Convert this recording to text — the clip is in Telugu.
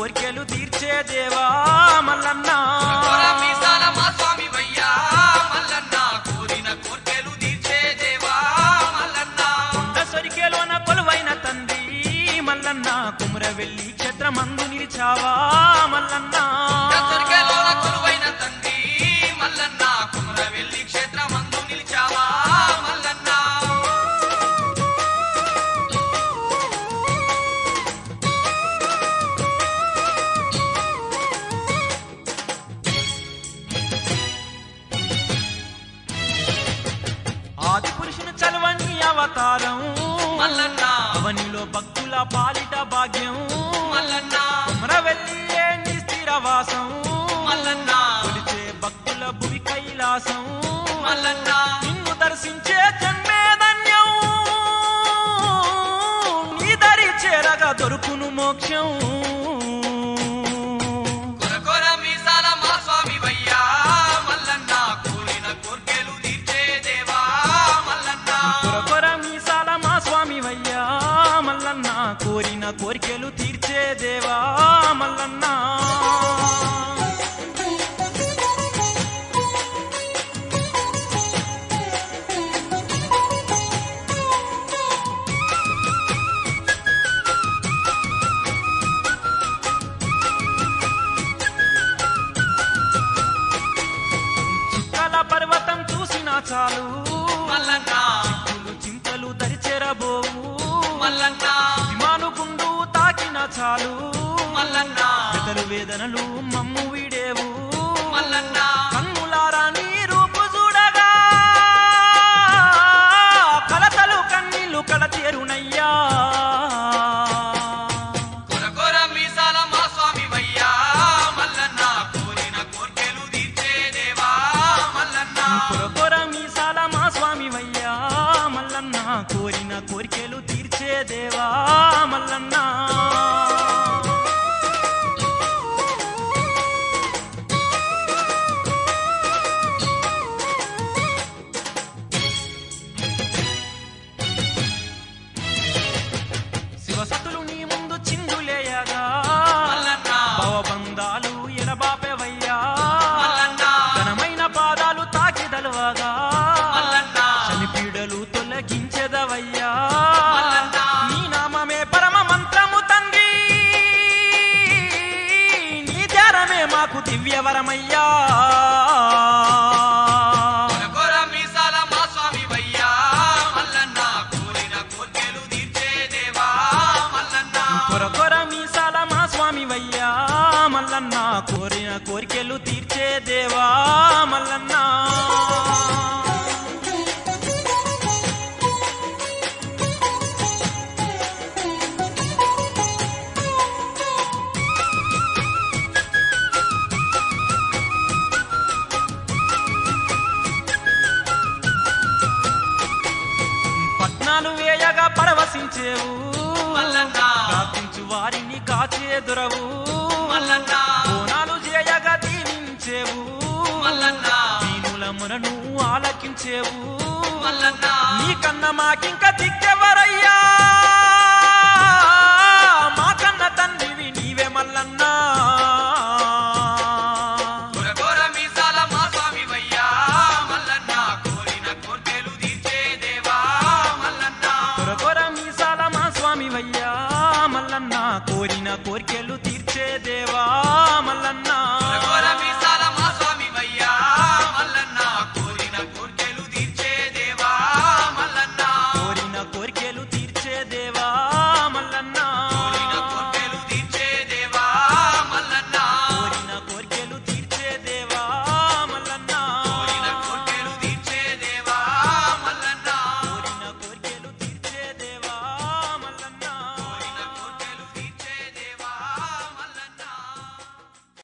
కోరికలు తీర్చే దేవా మల్లన్న కొర మీసాల మా స్వామి వయ్యా మల్లన్న కోరిన కోర్కెలు తీర్చే దేవా మల్లన్న కొండ సొరికేలోన కొలువైన తండ్రి మల్లన్న కుమరవెల్లి క్షేత్రమందు నిలిచావా మల్లన్న దసరికెలోన కొలువైన తండ్రి మల్లన్న కుమరవెల్లి క్షేత్రమందు నిలిచావా మల్లన్న ఆది పురుషుని చలవని అవతారం మల్లన్న అవనిలో భక్తుల పాలిట భాగ్యం మల్లన్న కుమరవెల్లియే నీ స్థిరవాసం మల్లన్న కొలిచే భక్తుల భువి కైలాసం మల్లన్న నిన్ను దర్శించే జన్మే ధన్యం నీ దరి చేరగా దొరుకును మోక్షం కొర కొర మీసాల మా స్వామి వయ్యా మల్లన్న కోరిన కోర్కెలు తీర్చే దేవా మల్లన్న కొరకొర మీసాల మా స్వామి వయ్యా మల్లన్న కోరిన కోరికలు తీర్చే దేవా మల్లన్న చుక్కల పర్వతం చూసినా చాలు మల్లన్న చిక్కులు చింతలు దరిచెరబోవు మల్లన్న విమాను గుండు తాకిన చాలు మల్లన్న పెదలు వేదనలు మమ్ము వీడేవు మల్లన్న కన్నులారా నీ రూపు చూడగా కలతలు కన్నీళ్లు కడతేరునయ్యా కొర కొర మీసాల మా స్వామి వయ్యా మల్లన్న కోరిన కోర్కెలు తీర్చే దేవా మల్లన్న కొరకొర మీసాల మా స్వామి వయ్యా మల్లన్న కోరిన కోరికలు తీర్చే దేవా మల్లన్న శివసతులు నీ ముందు చిందులేయగా మల్లన్న భవబంధాలు ఎడబాపెవయ్యా మల్లన్న ఘనమైన పాదాలు తాకిదలవగా మల్లన్న చనిపీడలు తొలగించెదవయ్యా మల్లన్న నీ నామమే పరమ మంత్రము తండ్రి నీ ధ్యానమే మాకు దివ్యవరమయ్యా కొర కొర మీసాల మా స్వామి వయ్యా మల్లన్న కోరిన కోర్కెలు తీర్చే దేవా మల్లన్న కొరకొర మీసాల మా స్వామి వయ్యా మల్లన్న కోరిన కోరికలు తీర్చే దేవా మల్లన్న పట్నాలు వేయగా పరవశించేవు మల్లన్న ప్రార్థించు వారిని కాచేదురవు మల్లన్న కోనాలు చేయగా దీవించేవు మల్లన్న దీనుల మురను ఆలకించేవు మల్లన్న నీ కన్న మాకింక దిక్కెవ